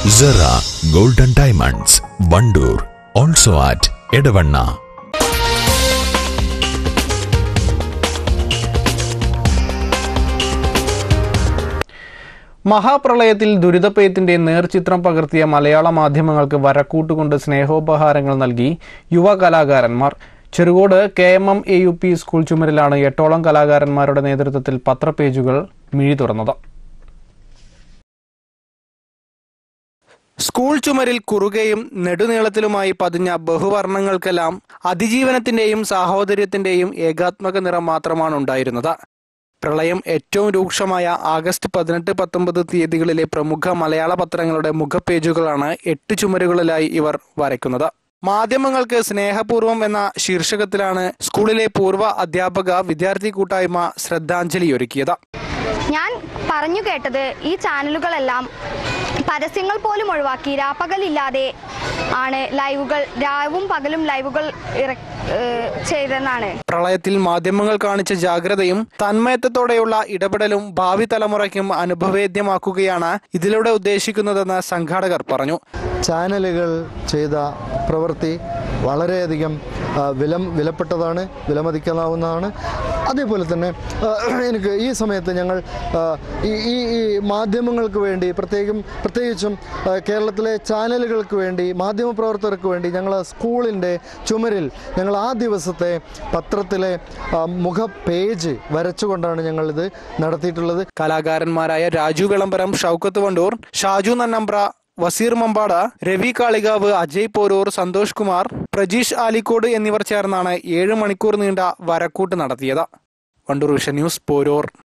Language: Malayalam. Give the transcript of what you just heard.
Cera golden diamonds Wandoor also at Edavanna മഹാപ്രളയത്തിൽ ദുരിതപ്പെയ്ത്തിന്റെ നേർചിത്രം പകർത്തിയ മലയാള മാധ്യമങ്ങൾക്ക് വരക്കൂട്ടുകൊണ്ട് സ്നേഹോപഹാരങ്ങൾ നൽകി യുവ കലാകാരന്മാർ Cherukode K M M A U P school ചുമരിലാണ് എട്ടോളം കലാകാരന്മാരുടെ നേതൃത്വത്തിൽ പത്രപേജുകൾ മിഴി തുറന്നത് സ്കൂൾ ചുമരിൽ കുറുകയും നെടുനീളത്തിലുമായി പതിഞ്ഞ ബഹുവർണ്ണങ്ങൾക്കെല്ലാം അതിജീവനത്തിന്റെയും സാഹോദര്യത്തിന്റെയും ഏകാത്മക നിറം മാത്രമാണ് ഉണ്ടായിരുന്നത് പ്രളയം ഏറ്റവും രൂക്ഷമായ ആഗസ്റ്റ് പതിനെട്ട് പത്തൊമ്പത് തീയതികളിലെ പ്രമുഖ മലയാള പത്രങ്ങളുടെ മുഖപേജുകളാണ് എട്ട് ചുമരുകളിലായി ഇവർ വരയ്ക്കുന്നത് മാധ്യമങ്ങൾക്ക് സ്നേഹപൂർവം എന്ന ശീർഷകത്തിലാണ് സ്കൂളിലെ പൂർവ്വ അധ്യാപക വിദ്യാർത്ഥി കൂട്ടായ്മ ശ്രദ്ധാഞ്ജലി ഒരുക്കിയത് ഞാൻ പറഞ്ഞു കേട്ടത് ഈ ചാനലുകളെല്ലാം പരസ്യങ്ങൾ പോലും ഒഴിവാക്കി രാപ്പകലില്ലാതെ ആണ് ലൈവുകൾ രാവും പകലും ലൈവുകൾ ഇറ ഏഹ് ചെയ്തെന്നാണ് പ്രളയത്തിൽ മാധ്യമങ്ങൾ കാണിച്ച ജാഗ്രതയും തന്മയത്വത്തോടെയുള്ള ഇടപെടലും ഭാവി തലമുറയ്ക്കും അനുഭവേദ്യമാക്കുകയാണ് ഇതിലൂടെ ഉദ്ദേശിക്കുന്നതെന്ന് സംഘാടകർ പറഞ്ഞു ചാനലുകൾ ചെയ്ത പ്രവൃത്തി വളരെയധികം ആ, വിലം വിലപ്പെട്ടതാണ് വിലമതിക്കാവുന്നതാണ് അതേപോലെ തന്നെ ആ, എനിക്ക് ഈ സമയത്ത് ഞങ്ങൾ ആ, ഈ ഈ ഈ മാധ്യമങ്ങൾക്ക് വേണ്ടി പ്രത്യേകം പ്രത്യേകിച്ചും ആ, കേരളത്തിലെ ചാനലുകൾക്ക് വേണ്ടി മാധ്യമപ്രവർത്തകർക്ക് വേണ്ടി ഞങ്ങൾ സ്കൂളിൻ്റെ ചുമരിൽ ഞങ്ങൾ ആ ദിവസത്തെ പത്രത്തിലെ ആ, മുഖ പേജ് വരച്ചുകൊണ്ടാണ് ഞങ്ങളിത് നടത്തിയിട്ടുള്ളത് കലാകാരന്മാരായ രാജു വിളംബരം ഷൗക്കത്ത് വണ്ടൂർ ഷാജു നന്നമ്പ്ര വസീർ മമ്പാട രവി കാളികാവ് അജയ് പോരൂർ സന്തോഷ് കുമാർ പ്രജീഷ് ആലിക്കോട് എന്നിവർ ചേർന്നാണ് ഏഴ് മണിക്കൂർ നീണ്ട വരക്കൂട്ട് നടത്തിയത് വണ്ടൂർ വിഷൻ ന്യൂസ് പോരൂർ